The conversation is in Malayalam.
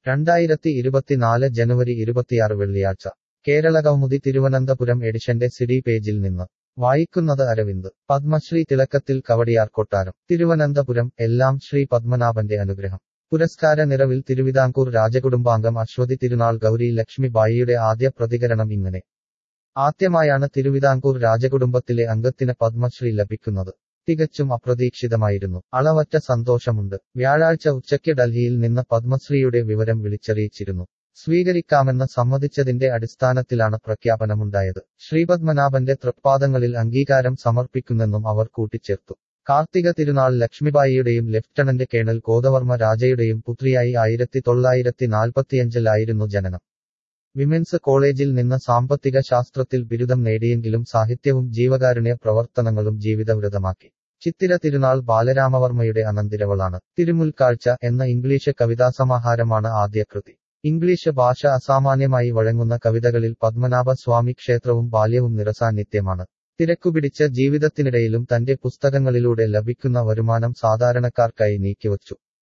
രണ്ടായിരത്തി ഇരുപത്തിനാല് ജനുവരി ഇരുപത്തിയാറ് വെള്ളിയാഴ്ച കേരളകൗമുദി തിരുവനന്തപുരം എഡിഷന്റെ സിഡി പേജിൽ നിന്ന് വായിക്കുന്നത് അരവിന്ദ് പത്മശ്രീ തിളക്കത്തിൽ കവടിയാർ കൊട്ടാരം തിരുവനന്തപുരം എല്ലാം ശ്രീ പത്മനാഭന്റെ അനുഗ്രഹം പുരസ്കാര നിറവിൽ തിരുവിതാംകൂർ രാജകുടുംബാംഗം അശ്വതി തിരുനാൾ ഗൗരി ലക്ഷ്മി ബായിയുടെ ആദ്യ പ്രതികരണം ഇങ്ങനെ ആദ്യമായാണ് തിരുവിതാംകൂർ രാജകുടുംബത്തിലെ അംഗത്തിന് പത്മശ്രീ ലഭിക്കുന്നത് തികച്ചും അപ്രതീക്ഷിതമായിരുന്നു അളവറ്റ സന്തോഷമുണ്ട് വ്യാഴാഴ്ച ഉച്ചയ്ക്ക് ഡൽഹിയിൽ നിന്ന് പത്മശ്രീയുടെ വിവരം വിളിച്ചറിയിച്ചിരുന്നു സ്വീകരിക്കാമെന്ന് സമ്മതിച്ചതിന്റെ അടിസ്ഥാനത്തിലാണ് പ്രഖ്യാപനമുണ്ടായത് ശ്രീപത്മനാഭന്റെ തൃപ്പാദങ്ങളിൽ അംഗീകാരം സമർപ്പിക്കുന്നെന്നും അവർ കൂട്ടിച്ചേർത്തു കാർത്തിക തിരുനാൾ ലക്ഷ്മിബായിയുടെയും ലഫ്റ്റനന്റ് കേണൽ ഗോദവർമ്മ രാജയുടെയും പുത്രിയായി ആയിരത്തി തൊള്ളായിരത്തി നാൽപ്പത്തിയഞ്ചിലായിരുന്നു ജനനം വിമൻസ് കോളേജിൽ നിന്ന് സാമ്പത്തിക ശാസ്ത്രത്തിൽ ബിരുദം നേടിയെങ്കിലും സാഹിത്യവും ജീവകാരുണ്യ പ്രവർത്തനങ്ങളും ജീവിതവ്രതമാക്കി ചിത്തിര തിരുനാൾ ബാലരാമവർമ്മയുടെ അനന്തിരവളാണ് തിരുമുൽക്കാഴ്ച എന്ന ഇംഗ്ലീഷ് കവിതാസമാഹാരമാണ് ആദ്യ കൃതി ഇംഗ്ലീഷ് ഭാഷ അസാമാന്യമായി വഴങ്ങുന്ന കവിതകളിൽ പത്മനാഭ സ്വാമി ക്ഷേത്രവും ബാല്യവും നിറസാന്നിധ്യമാണ് തിരക്കുപിടിച്ച ജീവിതത്തിനിടയിലും തന്റെ പുസ്തകങ്ങളിലൂടെ ലഭിക്കുന്ന വരുമാനം സാധാരണക്കാർക്കായി നീക്കിവച്ചു